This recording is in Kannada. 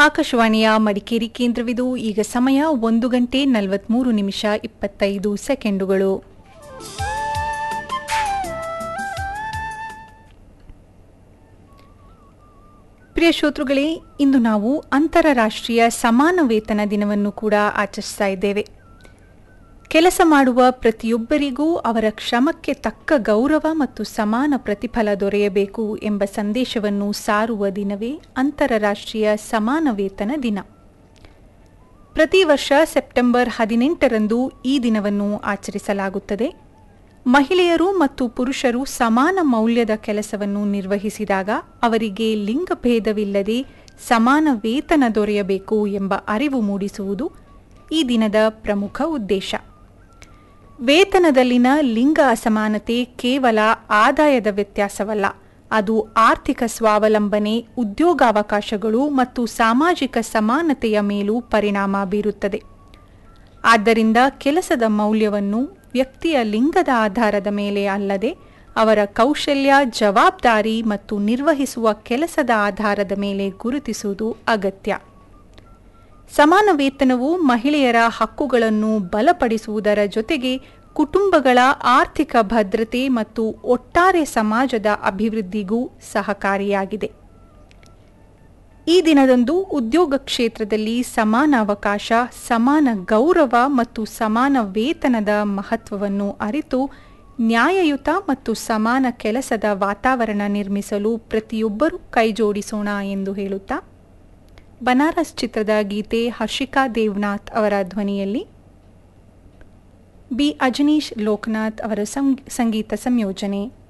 ಆಕಾಶವಾಣಿಯ ಮಡಿಕೇರಿ ಕೇಂದ್ರವಿದು ಈಗ ಸಮಯ ಒಂದು ಗಂಟೆ ನಲವತ್ಮೂರು ನಿಮಿಷ ಇಪ್ಪತ್ತೈದು ಸೆಕೆಂಡುಗಳು ಪ್ರಿಯ ಶ್ರೋತೃಗಳೇ ಇಂದು ನಾವು ಅಂತಾರಾಷ್ಟ್ರೀಯ ಸಮಾನ ವೇತನ ದಿನವನ್ನು ಕೂಡ ಆಚರಿಸ್ತಾ ಇದ್ದೇವೆ ಕೆಲಸ ಮಾಡುವ ಪ್ರತಿಯೊಬ್ಬರಿಗೂ ಅವರ ಶ್ರಮಕ್ಕೆ ತಕ್ಕ ಗೌರವ ಮತ್ತು ಸಮಾನ ಪ್ರತಿಫಲ ದೊರೆಯಬೇಕು ಎಂಬ ಸಂದೇಶವನ್ನು ಸಾರುವ ದಿನವೇ ಅಂತಾರಾಷ್ಟ್ರೀಯ ಸಮಾನ ವೇತನ ದಿನ ಪ್ರತಿ ವರ್ಷ ಸೆಪ್ಟೆಂಬರ್ ಹದಿನೆಂಟರಂದು ಈ ದಿನವನ್ನು ಆಚರಿಸಲಾಗುತ್ತದೆ ಮಹಿಳೆಯರು ಮತ್ತು ಪುರುಷರು ಸಮಾನ ಮೌಲ್ಯದ ಕೆಲಸವನ್ನು ನಿರ್ವಹಿಸಿದಾಗ ಅವರಿಗೆ ಲಿಂಗಭೇದವಿಲ್ಲದೆ ಸಮಾನ ವೇತನ ದೊರೆಯಬೇಕು ಎಂಬ ಅರಿವು ಮೂಡಿಸುವುದು ಈ ದಿನದ ಪ್ರಮುಖ ಉದ್ದೇಶ ವೇತನದಲ್ಲಿನ ಲಿಂಗ ಅಸಮಾನತೆ ಕೇವಲ ಆದಾಯದ ವ್ಯತ್ಯಾಸವಲ್ಲ ಅದು ಆರ್ಥಿಕ ಸ್ವಾವಲಂಬನೆ ಉದ್ಯೋಗಾವಕಾಶಗಳು ಮತ್ತು ಸಾಮಾಜಿಕ ಸಮಾನತೆಯ ಮೇಲೂ ಪರಿಣಾಮ ಬೀರುತ್ತದೆ ಆದ್ದರಿಂದ ಕೆಲಸದ ಮೌಲ್ಯವನ್ನು ವ್ಯಕ್ತಿಯ ಲಿಂಗದ ಆಧಾರದ ಮೇಲೆ ಅಲ್ಲದೆ ಅವರ ಕೌಶಲ್ಯ ಜವಾಬ್ದಾರಿ ಮತ್ತು ನಿರ್ವಹಿಸುವ ಕೆಲಸದ ಆಧಾರದ ಮೇಲೆ ಗುರುತಿಸುವುದು ಅಗತ್ಯ ಸಮಾನ ವೇತನವು ಮಹಿಳೆಯರ ಹಕ್ಕುಗಳನ್ನು ಬಲಪಡಿಸುವುದರ ಜೊತೆಗೆ ಕುಟುಂಬಗಳ ಆರ್ಥಿಕ ಭದ್ರತೆ ಮತ್ತು ಒಟ್ಟಾರೆ ಸಮಾಜದ ಅಭಿವೃದ್ಧಿಗೂ ಸಹಕಾರಿಯಾಗಿದೆ ಈ ದಿನದಂದು ಉದ್ಯೋಗ ಕ್ಷೇತ್ರದಲ್ಲಿ ಸಮಾನ ಅವಕಾಶ ಸಮಾನ ಗೌರವ ಮತ್ತು ಸಮಾನ ವೇತನದ ಮಹತ್ವವನ್ನು ಅರಿತು ನ್ಯಾಯಯುತ ಮತ್ತು ಸಮಾನ ಕೆಲಸದ ವಾತಾವರಣ ನಿರ್ಮಿಸಲು ಪ್ರತಿಯೊಬ್ಬರೂ ಕೈಜೋಡಿಸೋಣ ಎಂದು ಹೇಳುತ್ತಾ ಬನಾರಸ್ ಚಿತ್ರದ ಗೀತೆ ಹರ್ಷಿಕಾ ದೇವ್ನಾಥ್ ಅವರ ಧ್ವನಿಯಲ್ಲಿ ಬಿ ಅಜನೀಶ್ ಲೋಕನಾಥ್ ಅವರ ಸಂಗೀತ ಸಂಯೋಜನೆ